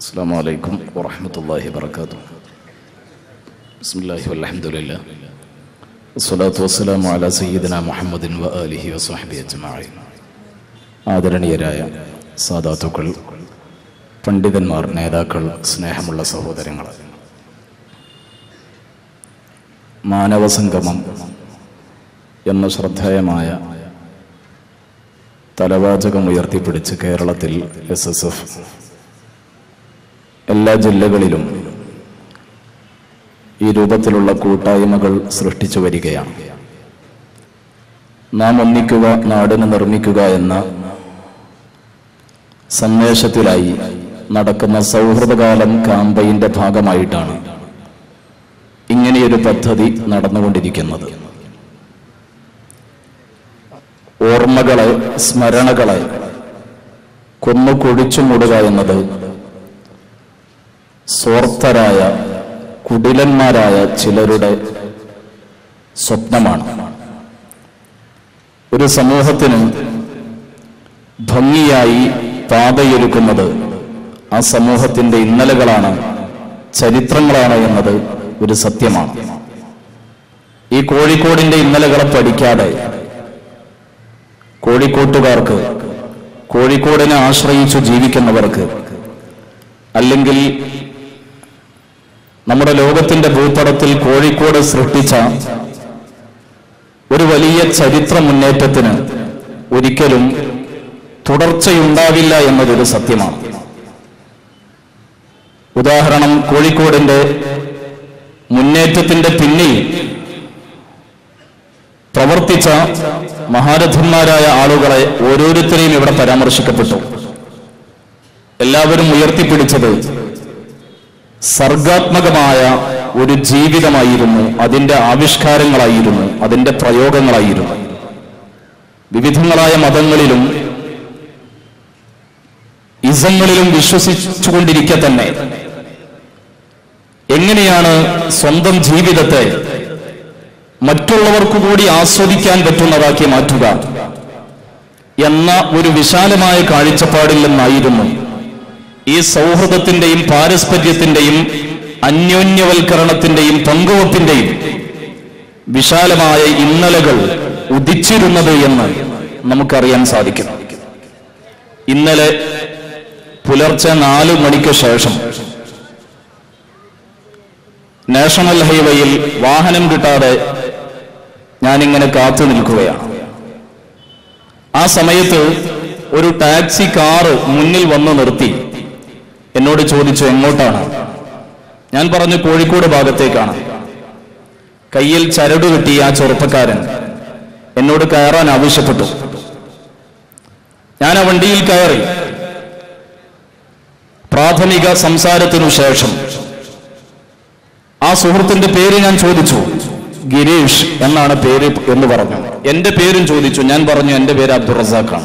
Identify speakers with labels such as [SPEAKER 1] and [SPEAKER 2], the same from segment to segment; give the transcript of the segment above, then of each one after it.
[SPEAKER 1] السلام عليكم ورحمة الله وبركاته بسم الله والحمد لله والصلاة والسلام على سيدنا محمد وآله وصحبه أجمعين ആദരണീയരായ സാധാത്തുക്കൾ പണ്ഡിതന്മാർ നേതാക്കൾ സ്നേഹമുള്ള സഹോദരങ്ങൾ മാനവസംഗമം എന്ന ശ്രദ്ധേയമായ തലവാചകം ഉയർത്തിപ്പിടിച്ച് കേരളത്തിൽ എസ് എസ് എഫ് എല്ലാ ജില്ലകളിലും ഈ രൂപത്തിലുള്ള കൂട്ടായ്മകൾ സൃഷ്ടിച്ചു വരികയാണ് നാം ഒന്നിക്കുക നാടിന് നിർമ്മിക്കുക എന്ന സന്ദേശത്തിലായി നടക്കുന്ന സൗഹൃദകാലം കാമ്പയിന്റെ ഭാഗമായിട്ടാണ് ഇങ്ങനെയൊരു പദ്ധതി നടന്നുകൊണ്ടിരിക്കുന്നത് ഓർമ്മകളെ സ്മരണകളെ കൊന്നു കുഴിച്ചു മൂടുക എന്നത് സ്വാർത്ഥരായ കുടിലന്മാരായ ചിലരുടെ സ്വപ്നമാണ് ഒരു സമൂഹത്തിന് ഭംഗിയായി പാതയൊരുക്കുന്നത് ആ സമൂഹത്തിന്റെ ഇന്നലകളാണ് ചരിത്രങ്ങളാണ് എന്നത് ഒരു സത്യമാണ് ഈ കോഴിക്കോടിന്റെ ഇന്നലകളെ പഠിക്കാതെ കോഴിക്കോട്ടുകാർക്ക് കോഴിക്കോടിനെ ആശ്രയിച്ചു ജീവിക്കുന്നവർക്ക് അല്ലെങ്കിൽ നമ്മുടെ ലോകത്തിന്റെ ഭൂപടത്തിൽ കോഴിക്കോട് സൃഷ്ടിച്ച ഒരു വലിയ ചരിത്ര മുന്നേറ്റത്തിന് ഒരിക്കലും തുടർച്ചയുണ്ടാവില്ല എന്നതൊരു സത്യമാണ് ഉദാഹരണം കോഴിക്കോടിന്റെ മുന്നേറ്റത്തിന്റെ പിന്നിൽ പ്രവർത്തിച്ച മഹാരഥന്മാരായ ആളുകളെ ഓരോരുത്തരെയും ഇവിടെ പരാമർശിക്കപ്പെട്ടു എല്ലാവരും ഉയർത്തിപ്പിടിച്ചത് സർഗാത്മകമായ ഒരു ജീവിതമായിരുന്നു അതിന്റെ ആവിഷ്കാരങ്ങളായിരുന്നു അതിന്റെ പ്രയോഗങ്ങളായിരുന്നു വിവിധങ്ങളായ മതങ്ങളിലും ഇസങ്ങളിലും വിശ്വസിച്ചുകൊണ്ടിരിക്കെ തന്നെ എങ്ങനെയാണ് സ്വന്തം ജീവിതത്തെ മറ്റുള്ളവർക്കു കൂടി ആസ്വദിക്കാൻ പറ്റുന്നതാക്കി മാറ്റുക എന്ന ഒരു വിശാലമായ കാഴ്ചപ്പാടിൽ നിന്നായിരുന്നു ഈ സൗഹൃദത്തിന്റെയും പാരസ്പര്യത്തിന്റെയും അന്യോന്യവൽക്കരണത്തിന്റെയും പങ്കുവപ്പിന്റെയും വിശാലമായ ഇന്നലകൾ ഉദിച്ചിരുന്നത് എന്ന് നമുക്കറിയാൻ സാധിക്കും ഇന്നലെ പുലർച്ചെ നാലു മണിക്ക് ശേഷം നാഷണൽ ഹൈവേയിൽ വാഹനം കിട്ടാതെ ഞാനിങ്ങനെ കാത്തു നിൽക്കുകയാണ് ആ സമയത്ത് ഒരു ടാക്സി കാറ് മുന്നിൽ വന്ന് നിർത്തി എന്നോട് ചോദിച്ചു എങ്ങോട്ടാണ് ഞാൻ പറഞ്ഞു കോഴിക്കോട് ഭാഗത്തേക്കാണ് കയ്യിൽ ചരട് കിട്ടി ആ ചെറുപ്പക്കാരൻ എന്നോട് കയറാൻ ആവശ്യപ്പെട്ടു ഞാൻ ആ വണ്ടിയിൽ കയറി പ്രാഥമിക സംസാരത്തിനു ശേഷം ആ സുഹൃത്തിന്റെ പേര് ഞാൻ ചോദിച്ചു ഗിരീഷ് എന്നാണ് പേര് എന്ന് പറഞ്ഞു എന്റെ പേരും ചോദിച്ചു ഞാൻ പറഞ്ഞു എന്റെ പേര് അബ്ദുൾ റസാഖാണ്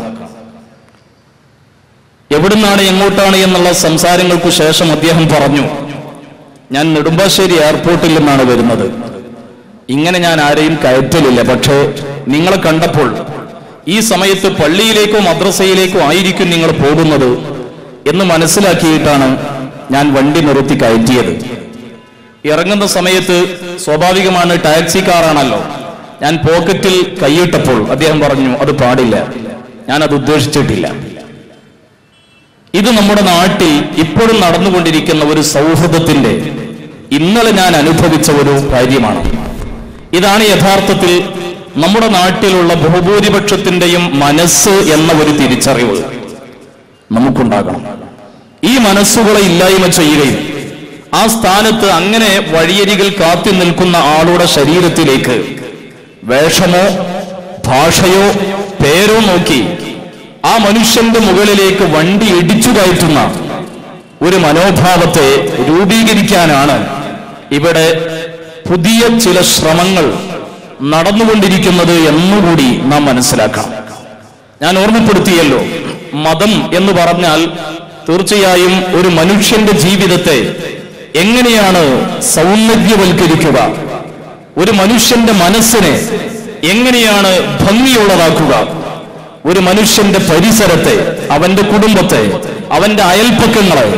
[SPEAKER 1] എവിടുന്നാണ് എങ്ങോട്ടാണ് എന്നുള്ള സംസാരങ്ങൾക്കു ശേഷം അദ്ദേഹം പറഞ്ഞു ഞാൻ നെടുമ്പാശ്ശേരി എയർപോർട്ടിൽ നിന്നാണ് വരുന്നത് ഇങ്ങനെ ഞാൻ ആരെയും കയറ്റലില്ല പക്ഷേ നിങ്ങളെ കണ്ടപ്പോൾ ഈ സമയത്ത് പള്ളിയിലേക്കോ മദ്രസയിലേക്കോ ആയിരിക്കും നിങ്ങൾ പോകുന്നത് എന്ന് മനസ്സിലാക്കിയിട്ടാണ് ഞാൻ വണ്ടി നിർത്തി കയറ്റിയത് ഇറങ്ങുന്ന സമയത്ത് സ്വാഭാവികമാണ് ടാക്സി കാറാണല്ലോ ഞാൻ പോക്കറ്റിൽ കൈയിട്ടപ്പോൾ അദ്ദേഹം പറഞ്ഞു അത് പാടില്ല ഞാൻ അത് ഉദ്ദേശിച്ചിട്ടില്ല ഇത് നമ്മുടെ നാട്ടിൽ ഇപ്പോഴും നടന്നുകൊണ്ടിരിക്കുന്ന ഒരു സൗഹൃദത്തിന്റെ ഇന്നലെ ഞാൻ അനുഭവിച്ച ഒരു കാര്യമാണ് ഇതാണ് യഥാർത്ഥത്തിൽ നമ്മുടെ നാട്ടിലുള്ള ബഹുഭൂരിപക്ഷത്തിന്റെയും മനസ്സ് എന്ന ഒരു തിരിച്ചറിവ് നമുക്കുണ്ടാകണം ഈ മനസ്സുകളെ ഇല്ലായ്മ ചെയ്യുകയും ആ സ്ഥാനത്ത് അങ്ങനെ വഴിയരികൾ കാത്തി നിൽക്കുന്ന ആളുടെ ശരീരത്തിലേക്ക് വേഷമോ ഭാഷയോ പേരോ നോക്കി ആ മനുഷ്യന്റെ മുകളിലേക്ക് വണ്ടി ഇടിച്ചു കയറ്റുന്ന ഒരു മനോഭാവത്തെ രൂപീകരിക്കാനാണ് ഇവിടെ പുതിയ ചില ശ്രമങ്ങൾ നടന്നുകൊണ്ടിരിക്കുന്നത് എന്നുകൂടി നാം മനസ്സിലാക്കണം ഞാൻ ഓർമ്മപ്പെടുത്തിയല്ലോ മതം എന്ന് പറഞ്ഞാൽ തീർച്ചയായും ഒരു മനുഷ്യന്റെ ജീവിതത്തെ എങ്ങനെയാണ് സൗന്ദര്യവൽക്കരിക്കുക ഒരു മനുഷ്യന്റെ മനസ്സിനെ എങ്ങനെയാണ് ഭംഗിയുള്ളതാക്കുക ഒരു മനുഷ്യന്റെ പരിസരത്തെ അവന്റെ കുടുംബത്തെ അവന്റെ അയൽപ്പക്കങ്ങളെ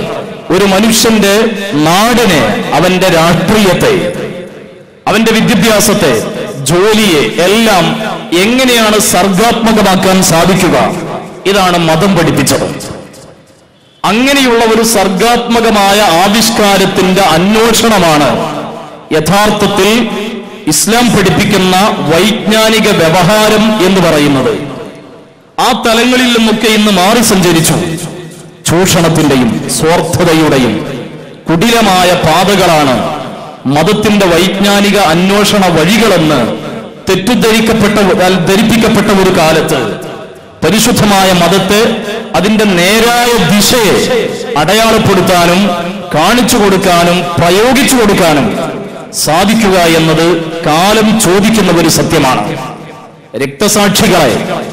[SPEAKER 1] ഒരു മനുഷ്യന്റെ നാടിനെ അവന്റെ രാഷ്ട്രീയത്തെ അവന്റെ വിദ്യാഭ്യാസത്തെ ജോലിയെ എല്ലാം എങ്ങനെയാണ് സർഗാത്മകമാക്കാൻ സാധിക്കുക ഇതാണ് മതം പഠിപ്പിച്ചത് അങ്ങനെയുള്ള ഒരു സർഗാത്മകമായ ആവിഷ്കാരത്തിന്റെ അന്വേഷണമാണ് യഥാർത്ഥത്തിൽ ഇസ്ലാം പഠിപ്പിക്കുന്ന വൈജ്ഞാനിക വ്യവഹാരം എന്ന് പറയുന്നത് ആ തലങ്ങളിൽ നിന്നൊക്കെ ഇന്ന് മാറി സഞ്ചരിച്ചു ചൂഷണത്തിന്റെയും സ്വാർത്ഥതയുടെയും കുടിലമായ പാതകളാണ് മതത്തിന്റെ വൈജ്ഞാനിക അന്വേഷണ വഴികളെന്ന് തെറ്റിദ്ധരിക്കപ്പെട്ട ധരിപ്പിക്കപ്പെട്ട ഒരു കാലത്ത് പരിശുദ്ധമായ മതത്തെ അതിന്റെ നേരായ ദിശയെ അടയാളപ്പെടുത്താനും കാണിച്ചു കൊടുക്കാനും പ്രയോഗിച്ചു കൊടുക്കാനും സാധിക്കുക എന്നത് കാലം ചോദിക്കുന്ന ഒരു സത്യമാണ് രക്തസാക്ഷികളെ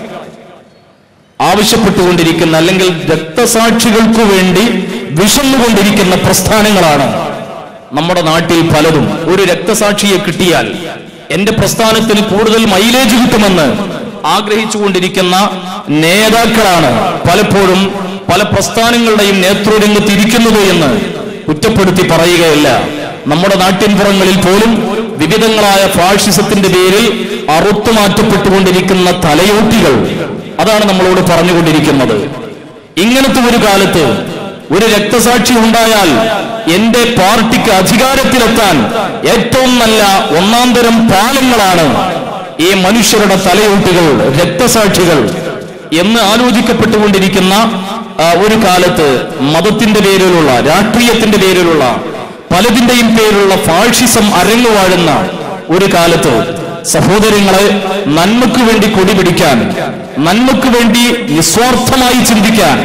[SPEAKER 1] ആവശ്യപ്പെട്ടുകൊണ്ടിരിക്കുന്ന അല്ലെങ്കിൽ രക്തസാക്ഷികൾക്കു വേണ്ടി വിഷന്നുകൊണ്ടിരിക്കുന്ന പ്രസ്ഥാനങ്ങളാണ് നമ്മുടെ നാട്ടിൽ പലതും ഒരു രക്തസാക്ഷിയെ കിട്ടിയാൽ എന്റെ പ്രസ്ഥാനത്തിന് കൂടുതൽ മൈലേജ് കിട്ടുമെന്ന് ആഗ്രഹിച്ചുകൊണ്ടിരിക്കുന്ന നേതാക്കളാണ് പലപ്പോഴും പല പ്രസ്ഥാനങ്ങളുടെയും നേതൃരംഗത്ത് ഇരിക്കുന്നത് എന്ന് കുറ്റപ്പെടുത്തി പറയുകയല്ല നമ്മുടെ നാട്ടിൻപുറങ്ങളിൽ പോലും വിവിധങ്ങളായ ഫാഷിസത്തിന്റെ പേരിൽ അറുത്തുമാറ്റപ്പെട്ടുകൊണ്ടിരിക്കുന്ന തലയോട്ടികൾ അതാണ് നമ്മളോട് പറഞ്ഞുകൊണ്ടിരിക്കുന്നത് ഇങ്ങനത്തെ ഒരു കാലത്ത് ഒരു രക്തസാക്ഷി ഉണ്ടായാൽ എന്റെ പാർട്ടിക്ക് അധികാരത്തിലെത്താൻ ഏറ്റവും നല്ല ഒന്നാം തരം പാലങ്ങളാണ് ഈ മനുഷ്യരുടെ തലയൂട്ടുകൾ രക്തസാക്ഷികൾ എന്ന് ആലോചിക്കപ്പെട്ടുകൊണ്ടിരിക്കുന്ന ആ, ഒരു കാലത്ത് മതത്തിന്റെ പേരിലുള്ള രാഷ്ട്രീയത്തിന്റെ പേരിലുള്ള പലതിന്റെയും പേരിലുള്ള ഫാഷിസം അരങ്ങുവാഴുന്ന ഒരു കാലത്ത് സഹോദരങ്ങളെ നന്മയ്ക്ക് വേണ്ടി കൊടിപിടിക്കാൻ നന്മയ്ക്ക് വേണ്ടി നിസ്വാർത്ഥമായി ചിന്തിക്കാൻ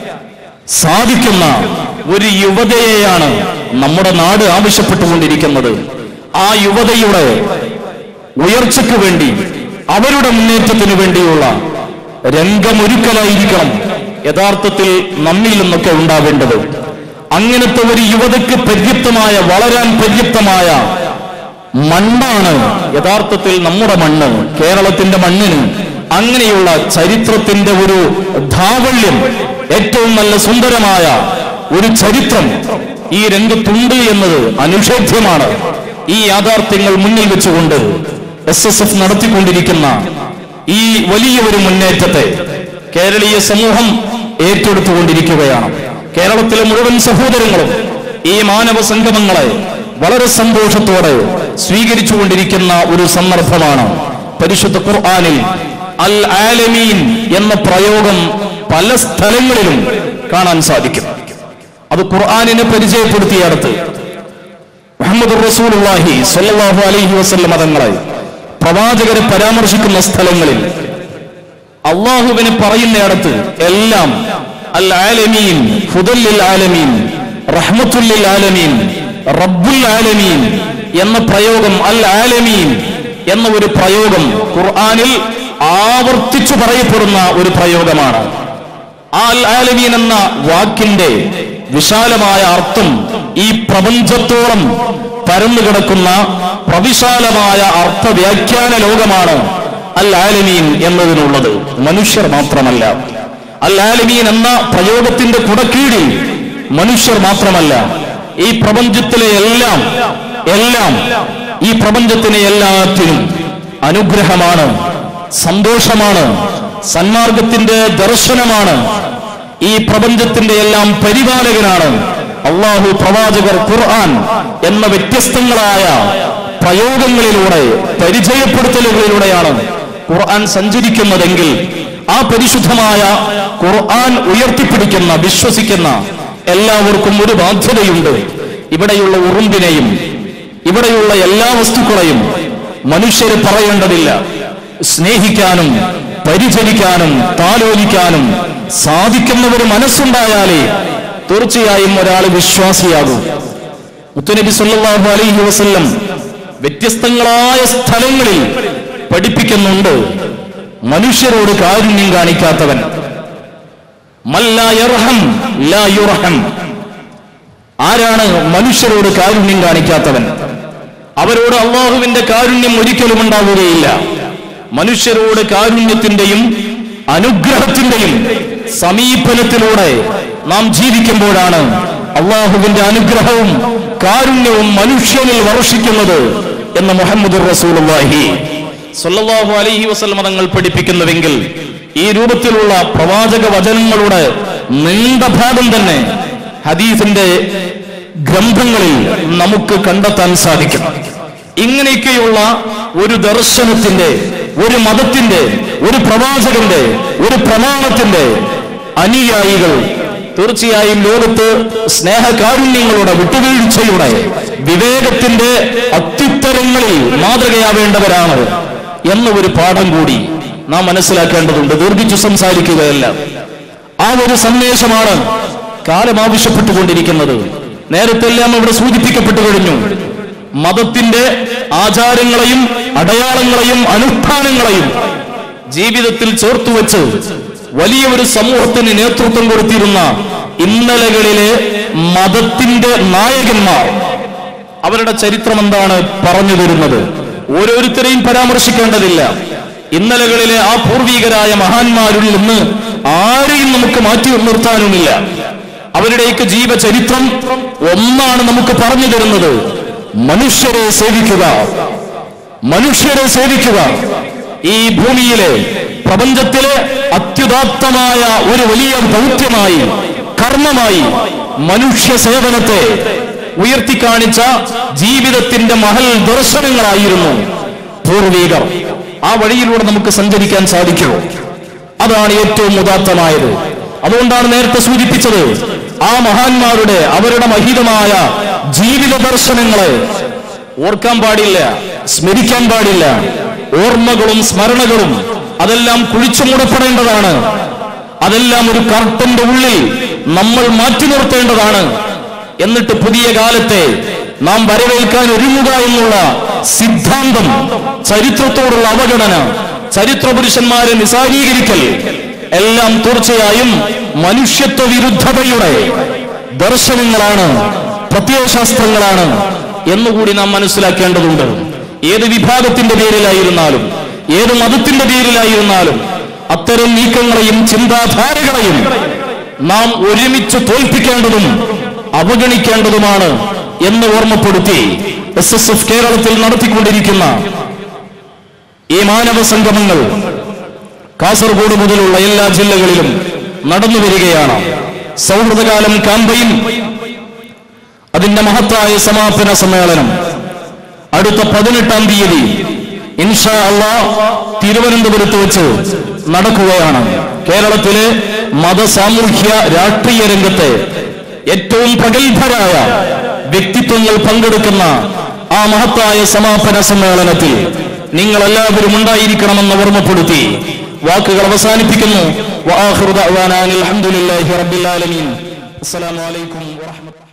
[SPEAKER 1] സാധിക്കുന്ന ഒരു യുവതയെയാണ് നമ്മുടെ നാട് ആവശ്യപ്പെട്ടുകൊണ്ടിരിക്കുന്നത് ആ യുവതയുടെ ഉയർച്ചയ്ക്ക് വേണ്ടി അവരുടെ മുന്നേറ്റത്തിന് വേണ്ടിയുള്ള രംഗമൊരുക്കലായിരിക്കണം യഥാർത്ഥത്തിൽ നമ്മിൽ നിന്നൊക്കെ ഉണ്ടാവേണ്ടത് അങ്ങനത്തെ ഒരു യുവതയ്ക്ക് പര്യാപ്തമായ വളരാൻ പര്യാപ്തമായ മണ്ണാണ് യഥാർത്ഥത്തിൽ നമ്മുടെ മണ്ണ് കേരളത്തിന്റെ മണ്ണിന് അങ്ങനെയുള്ള ചരിത്രത്തിന്റെ ഒരു ധാവള്യം ഏറ്റവും നല്ല സുന്ദരമായ ഒരു ചരിത്രം ഈ രംഗത്തുണ്ട് എന്നത് അനുഷേധ്യമാണ് ഈ യാഥാർത്ഥ്യങ്ങൾ മുന്നിൽ വെച്ചുകൊണ്ട് എസ് എസ് എഫ് നടത്തിക്കൊണ്ടിരിക്കുന്ന ഈ വലിയ ഒരു മുന്നേറ്റത്തെ കേരളീയ സമൂഹം ഏറ്റെടുത്തുകൊണ്ടിരിക്കുകയാണ് കേരളത്തിലെ മുഴുവൻ സഹോദരങ്ങളും ഈ മാനവ സംഗമങ്ങളെ വളരെ സന്തോഷത്തോടെ സ്വീകരിച്ചുകൊണ്ടിരിക്കുന്ന ഒരു സന്ദർഭമാണ് പരിശുദ്ധ ഖുർആനിൽ അൽ ആലമീൻ എന്ന പ്രയോഗം പല സ്ഥലങ്ങളിലും കാണാൻ സാധിക്കും അത് ഖുർആനിനെ പരിചയപ്പെടുത്തിയടുത്ത് മുഹമ്മദ് റസൂലുള്ളാഹി സ്വല്ലല്ലാഹു അലൈഹി വസല്ലം മതങ്ങളെ പ്രവാചകരെ പരാമർശിക്കുന്ന സ്ഥലങ്ങളിൽ അള്ളാഹുവിനെ പറയുന്നയിടത്ത് എല്ലാം അൽ ആലമീൻ ഹുദല്ലിൽ ആലമീൻ റഹ്മത്തുല്ലിൽ ആലമീൻ റബ്ബുൽ ആലമീൻ എന്ന പ്രയോഗം അൽ ആലമീൻ എന്ന ഒരു പ്രയോഗം ഖുർആനിൽ ആവർത്തിച്ചു പറയപ്പെടുന്ന ഒരു പ്രയോഗമാണ് ആ അൽ ആലമീൻ എന്ന വാക്കിന്റെ വിശാലമായ അർത്ഥം ഈ പ്രപഞ്ചത്തോളം പരന്നു കിടക്കുന്ന പ്രവിശാലമായ അർത്ഥവ്യാഖ്യാന ലോകമാണ് അൽ ആലമീൻ എന്നതിനുള്ളത് മനുഷ്യർ മാത്രമല്ല അൽ ആലമീൻ എന്ന പ്രയോഗത്തിന്റെ കുടക്കീഴിൽ മനുഷ്യർ മാത്രമല്ല ഈ പ്രപഞ്ചത്തിലെ എല്ലാം എല്ലാം ഈ പ്രപഞ്ചത്തിനെ എല്ലാത്തിനും അനുഗ്രഹമാണ് സന്തോഷമാണ് സന്മാർഗത്തിന്റെ ദർശനമാണ് ഈ പ്രപഞ്ചത്തിന്റെ എല്ലാം പരിപാലകനാണ് അള്ളാഹു പ്രവാചകർ ഖുർആൻ എന്ന വ്യത്യസ്തങ്ങളായ പ്രയോഗങ്ങളിലൂടെ പരിചയപ്പെടുത്തലുകളിലൂടെയാണ് ഖുർആൻ സഞ്ചരിക്കുന്നതെങ്കിൽ ആ പരിശുദ്ധമായ ഖുർആൻ ഉയർത്തിപ്പിടിക്കുന്ന വിശ്വസിക്കുന്ന എല്ലാവർക്കും ഒരു ബാധ്യതയുണ്ട് ഇവിടെയുള്ള ഉറുമ്പിനെയും ഇവിടെയുള്ള എല്ലാ വസ്തുക്കളെയും മനുഷ്യര് പറയേണ്ടതില്ല സ്നേഹിക്കാനും പരിചരിക്കാനും താലോലിക്കാനും സാധിക്കുന്ന ഒരു മനസ്സുണ്ടായാലേ തീർച്ചയായും ഒരാൾ വിശ്വാസിയാകും മുത്തുനബി സല്ലല്ലാഹു അലൈഹി വസല്ലം വ്യത്യസ്തങ്ങളായ സ്ഥലങ്ങളിൽ പഠിപ്പിക്കുന്നുണ്ട് മനുഷ്യരോട് കാരുണ്യം കാണിക്കാത്തവൻ മല്ലാ യർഹം ലാ യുർഹം ആരാണ് മനുഷ്യരോട് കാരുണ്യം കാണിക്കാത്തവൻ അവരോട് അള്ളാഹുവിന്റെ കാരുണ്യം ഒരിക്കലും ഉണ്ടാവുകയില്ല മനുഷ്യരോട് കാരുണ്യത്തിന്റെയും അനുഗ്രഹത്തിന്റെയും സമീപനത്തിലൂടെ നാം ജീവിക്കുമ്പോഴാണ് അള്ളാഹുവിന്റെ അനുഗ്രഹവും കാരുണ്യവും മനുഷ്യനിൽ വർഷിക്കുന്നത് എന്ന് മുഹമ്മദ് റസൂലുള്ളാഹി സല്ലല്ലാഹു അലൈഹി വസല്ലം തങ്ങൾ പഠിപ്പിക്കുന്നുവെങ്കിൽ ഈ രൂപത്തിലുള്ള പ്രവാചക വചനങ്ങളുടെ നീണ്ട ഭാഗം തന്നെ ഹദീസിന്റെ ഗ്രന്ഥങ്ങളിൽ നമുക്ക് കണ്ടെത്താൻ സാധിക്കും ഇങ്ങനെയൊക്കെയുള്ള ഒരു ദർശനത്തിന്റെ ഒരു മതത്തിന്റെ ഒരു പ്രവാചകന്റെ ഒരു പ്രമാണത്തിന്റെ അനുയായികൾ തീർച്ചയായും ലോകത്ത് സ്നേഹകാരുണ്യങ്ങളുടെ വിട്ടുവീഴ്ചയുടെ വിവേകത്തിന്റെ അത്യുത്തരങ്ങളിൽ മാതൃകയാവേണ്ടവരാണ് എന്ന ഒരു പാഠം കൂടി നാം മനസ്സിലാക്കേണ്ടതുണ്ട് ദീർഘിച്ചു സംസാരിക്കുകയല്ല ആ ഒരു സന്ദേശമാണ് കാലം ആവശ്യപ്പെട്ടുകൊണ്ടിരിക്കുന്നത് നേരത്തെ എല്ലാം ഇവിടെ സൂചിപ്പിക്കപ്പെട്ടു കഴിഞ്ഞു മതത്തിന്റെ ആചാരങ്ങളെയും അടയാളങ്ങളെയും അനുഷ്ഠാനങ്ങളെയും ജീവിതത്തിൽ ചേർത്തുവെച്ച് വലിയ ഒരു സമൂഹത്തിന് നേതൃത്വം കൊടുത്തിരുന്ന ഇന്നലകളിലെ മതത്തിന്റെ നായകന്മാർ അവരുടെ ചരിത്രം എന്താണ് പറഞ്ഞു തരുന്നത് ഓരോരുത്തരെയും പരാമർശിക്കേണ്ടതില്ല ഇന്നലകളിലെ ആ പൂർവികരായ മഹാന്മാരിൽ നിന്ന് ആരെയും നമുക്ക് മാറ്റി നിർത്താനുമില്ല അവരുടെയൊക്കെ ജീവചരിത്രം ഒന്നാണ് നമുക്ക് പറഞ്ഞു തരുന്നത് മനുഷ്യരെ സേവിക്കുക മനുഷ്യരെ സേവിക്കുക ഈ ഭൂമിയിലെ പ്രപഞ്ചത്തിലെ അത്യുദാത്തമായ ഒരു വലിയ ദൗത്യമായി കർമ്മമായി മനുഷ്യ സേവനത്തെ ഉയർത്തിക്കാണിച്ച ജീവിതത്തിന്റെ മഹൽ ദർശനങ്ങളായിരുന്നു പൂർവീകർ ആ വഴിയിലൂടെ നമുക്ക് സഞ്ചരിക്കാൻ സാധിക്കുമോ അതാണ് ഏറ്റവും ഉദാത്തമായത് അതുകൊണ്ടാണ് നേരത്തെ സൂചിപ്പിച്ചത് ആ മഹാന്മാരുടെ അവരുടെ മഹിതമായ ജീവിത ദർശനങ്ങളെ ഓർക്കാൻ പാടില്ല സ്മരിക്കാൻ പാടില്ല ഓർമ്മകളും സ്മരണകളും അതെല്ലാം കുഴിച്ചു മൂടപ്പെടേണ്ടതാണ് അതെല്ലാം ഒരു കർട്ടന്റെ ഉള്ളിൽ നമ്മൾ മാറ്റി നിർത്തേണ്ടതാണ് എന്നിട്ട് പുതിയ കാലത്തെ നാം വരവേൽക്കാൻ ഒരുങ്ങുക എന്നുള്ള സിദ്ധാന്തം ചരിത്രത്തോടുള്ള അവഗണന ചരിത്ര പുരുഷന്മാരെ നിസാരീകരിക്കൽ എല്ലാം തീർച്ചയായും മനുഷ്യത്വ വിരുദ്ധതയുടെ ദർശനങ്ങളാണ് പ്രത്യയശാസ്ത്രങ്ങളാണ് എന്നുകൂടി നാം മനസ്സിലാക്കേണ്ടതുണ്ട് ഏത് വിഭാഗത്തിന്റെ പേരിലായിരുന്നാലും ഏത് മതത്തിന്റെ പേരിലായിരുന്നാലും അത്തരം നീക്കങ്ങളെയും ചിന്താധാരകളെയും നാം ഒരുമിച്ച് തോൽപ്പിക്കേണ്ടതും അവഗണിക്കേണ്ടതുമാണ് എന്ന് ഓർമ്മപ്പെടുത്തി എസ് എസ് എഫ് കേരളത്തിൽ നടത്തിക്കൊണ്ടിരിക്കുന്ന ഈ മാനവ സംഗമങ്ങൾ കാസർഗോഡ് മുതലുള്ള എല്ലാ ജില്ലകളിലും നടന്നു വരികയാണ് സൗഹൃദകാലം കാമ്പയിൽ അതിന്റെ മഹത്തായ സമാപന സമ്മേളനം അടുത്ത പതിനെട്ടാം തീയതി ഇൻഷാ അള്ളാ തിരുവനന്തപുരത്ത് വെച്ച് നടക്കുകയാണ് കേരളത്തിലെ മത സാമൂഹ്യ രാഷ്ട്രീയ രംഗത്തെ ഏറ്റവും പ്രഗത്ഭരായ വ്യക്തിത്വങ്ങൾ പങ്കെടുക്കുന്ന ആ മഹത്തായ സമാപന സമ്മേളനത്തിൽ നിങ്ങൾ എല്ലാവരും ഉണ്ടായിരിക്കണമെന്ന് ഓർമ്മപ്പെടുത്തി വാക്കുകൾ അവസാനിപ്പിക്കുന്നു വആഖിറു ദഅ്വാനാ അനിൽ ഹംദുലില്ലാഹി റബ്ബിൽ ആലമീൻ അസ്സലാമു അലൈക്കും വറഹ്മത്തുള്ളാഹി